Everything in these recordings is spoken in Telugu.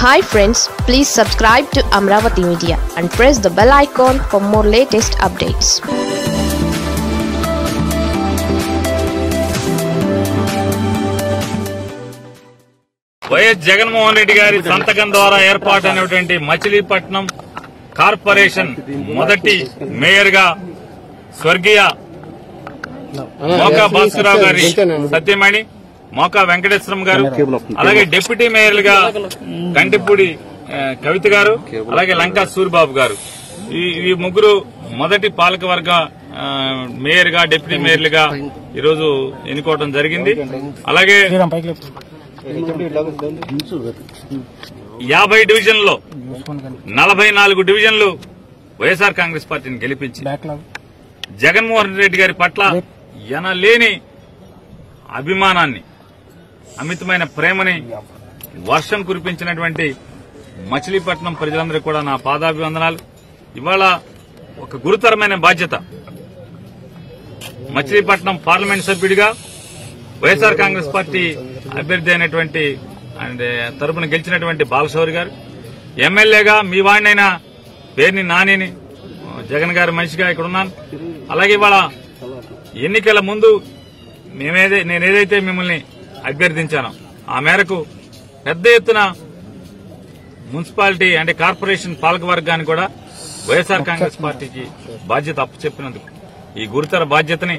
hi friends please subscribe to Amaravati media and press the bell icon for more latest updates YS Jaganmohan Reddy గారి సంతకం ద్వారా ఏర్పాటైనటువంటి మచిలీపట్నం కార్పొరేషన్ మొదటి మేయర్ గా స్వర్గీయ మోకా భాస్కరరావు గారి సత్యమణి మోకా వెంకటేశ్వరం గారు అలాగే డిప్యూటీ మేయర్లుగా కంటిపూడి ఆ, కవిత గారు అలాగే లంకా సూరిబాబు గారు ఈ ఈ ముగ్గురు మొదటి పాలకవర్గ ఆ, మేయర్ గా డిప్యూటీ మేయర్లుగా ఈరోజు ఎన్నుకోవడం జరిగింది అలాగే యాభై డివిజన్లో నలభై నాలుగు డివిజన్లు వైఎస్ఆర్ కాంగ్రెస్ పార్టీని గెలిపించి జగన్మోహన్ రెడ్డి గారి పట్ల ఎనలేని అభిమానాన్ని అమితమైన ప్రేమని వర్షం కురిపించినటువంటి మచిలీపట్నం ప్రజలందరికీ కూడా నా పాదాభివందనాలు ఇవాళ ఒక గురుతరమైన బాధ్యత మచిలీపట్నం పార్లమెంట్ సభ్యుడిగా వైఎస్ఆర్ కాంగ్రెస్ పార్టీ అభ్యర్థి అయినటువంటి అండ్ తరపున గెలిచినటువంటి బాలశౌరి గారు ఎమ్మెల్యేగా మీ వాడినైనా పేరుని నానిని జగన్ గారి మనిషిగా ఇక్కడ ఉన్నాను అలాగే ఇవాళ ఎన్నికల ముందు మేమేదే నేనేదైతే మిమ్మల్ని అభ్యర్థించానో ఆ మేరకు పెద్ద ఎత్తున మున్సిపాలిటీ అంటే కార్పొరేషన్ పాలక వర్గాన్ని కూడా వైఎస్ఆర్ కాంగ్రెస్ పార్టీకి బాధ్యత అప్పచెప్పినందుకు ఈ గురుతర బాధ్యతని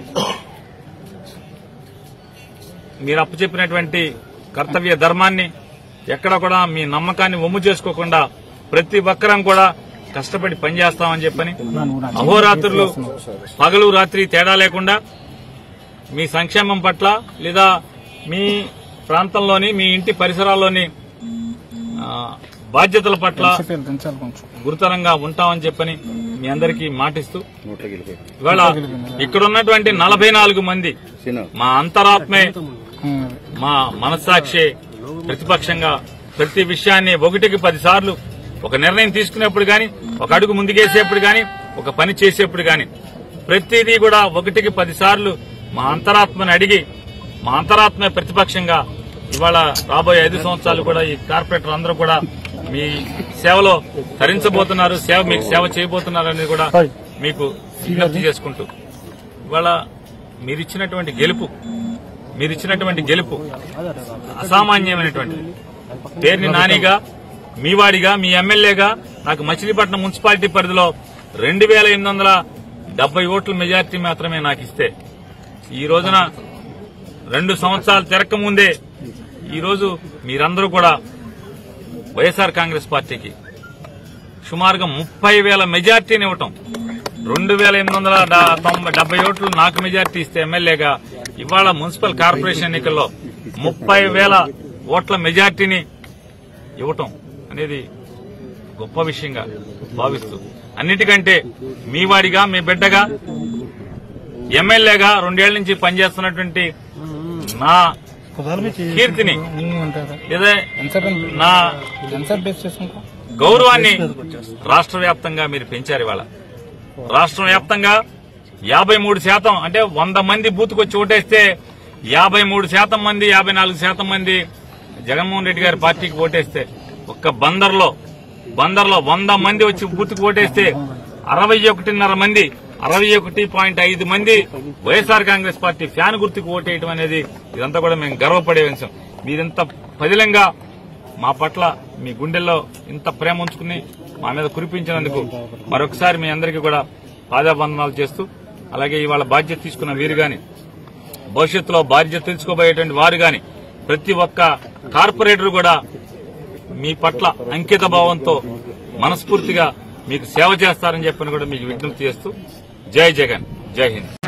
మీరు అప్పచెప్పినటువంటి కర్తవ్య ధర్మాన్ని ఎక్కడ కూడా మీ నమ్మకాన్ని ఒమ్ము చేసుకోకుండా ప్రతి ఒక్కరం కూడా కష్టపడి పనిచేస్తామని చెప్పని అహోరాత్రులు పగలు రాత్రి తేడా లేకుండా మీ సంక్షేమం పట్ల లేదా మీ ప్రాంతంలోని మీ ఇంటి పరిసరాల్లోని ఆ, బాధ్యతల పట్ల గురుతరంగా ఉంటామని చెప్పని మీ అందరికీ మాటిస్తూ ఇవాళ ఇక్కడ ఉన్నటువంటి నలభై నాలుగు మంది మా అంతరాత్మే మా మనస్సాక్షి ప్రతిపక్షంగా ప్రతి విషయాన్ని ఒకటికి పది సార్లు ఒక నిర్ణయం తీసుకునేప్పుడు గాని ఒక అడుగు ముందుకేసేప్పుడు గాని ఒక పని చేసేప్పుడు గాని ప్రతిదీ కూడా ఒకటికి పది సార్లు మా అంతరాత్మని అడిగి మా అంతరాత్మ ప్రతిపక్షంగా ఇవాళ రాబోయే ఐదు సంవత్సరాలు కూడా ఈ కార్పొరేటర్ అందరూ కూడా మీ సేవలో తరించబోతున్నారు సేవ మీకు సేవ చేయబోతున్నారు అనేది కూడా మీకు విజ్ఞప్తి చేసుకుంటూ ఇవాళ మీరిచ్చినటువంటి గెలుపు మీరిచ్చినటువంటి గెలుపు అసామాన్యమైనటువంటి పేరుని నానిగా మీవాడిగా మీ ఎమ్మెల్యేగా నాకు మచిలీపట్నం మున్సిపాలిటీ పరిధిలో రెండు వేల ఎనిమిది వందల డెబ్బై ఓట్ల మెజార్టీ మాత్రమే నాకు ఇస్తే ఈ రోజున రెండు సంవత్సరాలు తిరక్క ముందే ఈ రోజు మీరందరూ కూడా వైఎస్ఆర్ కాంగ్రెస్ పార్టీకి సుమారుగా ముప్పై వేల మెజార్టీని ఇవ్వటం రెండు వేల ఎనిమిది వందల డా- తొంభై డెబ్బై ఓట్లు నాకు మెజార్టీ ఇస్తే ఎమ్మెల్యేగా ఇవాళ మున్సిపల్ కార్పొరేషన్ ఎన్నికల్లో ముప్పై వేల ఓట్ల మెజార్టీని ఇవ్వటం అనేది గొప్ప విషయంగా భావిస్తూ అన్నిటికంటే మీ వాడిగా మీ బిడ్డగా ఎమ్మెల్యేగా రెండేళ్ల నుంచి పనిచేస్తున్నటువంటి నా కీర్తిని లేదా నా గౌరవాన్ని రాష్ట్ర వ్యాప్తంగా మీరు పెంచారు ఇవాళ రాష్ట్ర వ్యాప్తంగా యాభై మూడు శాతం అంటే వంద మంది బూత్కు ఓటేస్తే యాభై మూడు శాతం మంది యాభై నాలుగు శాతం మంది జగన్మోహన్ రెడ్డి గారి పార్టీకి ఓటేస్తే ఒక్క బందర్లో బందర్లో వంద మంది వచ్చి బూత్కు ఓటేస్తే అరవై ఒకటిన్నర మంది అరవై ఒకటి పాయింట్ ఐదు మంది వైఎస్ఆర్ కాంగ్రెస్ పార్టీ ఫ్యాన్ గుర్తుకు ఓటేయడం అనేది ఇదంతా కూడా మేము గర్వపడే అంశం మీరింత పదిలంగా మా పట్ల మీ గుండెల్లో ఇంత ప్రేమ ఉంచుకుని మా మీద కురిపించినందుకు మరొకసారి మీ అందరికీ కూడా పాదాబంధనాలు చేస్తూ అలాగే ఇవాళ బాధ్యత తీసుకున్న వీరు గాని భవిష్యత్తులో బాధ్యత తెలుసుకోబోయేటువంటి వారు గాని ప్రతి ఒక్క కార్పొరేటర్ కూడా మీ పట్ల అంకిత భావంతో మనస్ఫూర్తిగా మీకు సేవ చేస్తారని చెప్పని కూడా మీకు విజ్ఞప్తి చేస్తూ జై జగన్ జై హింద్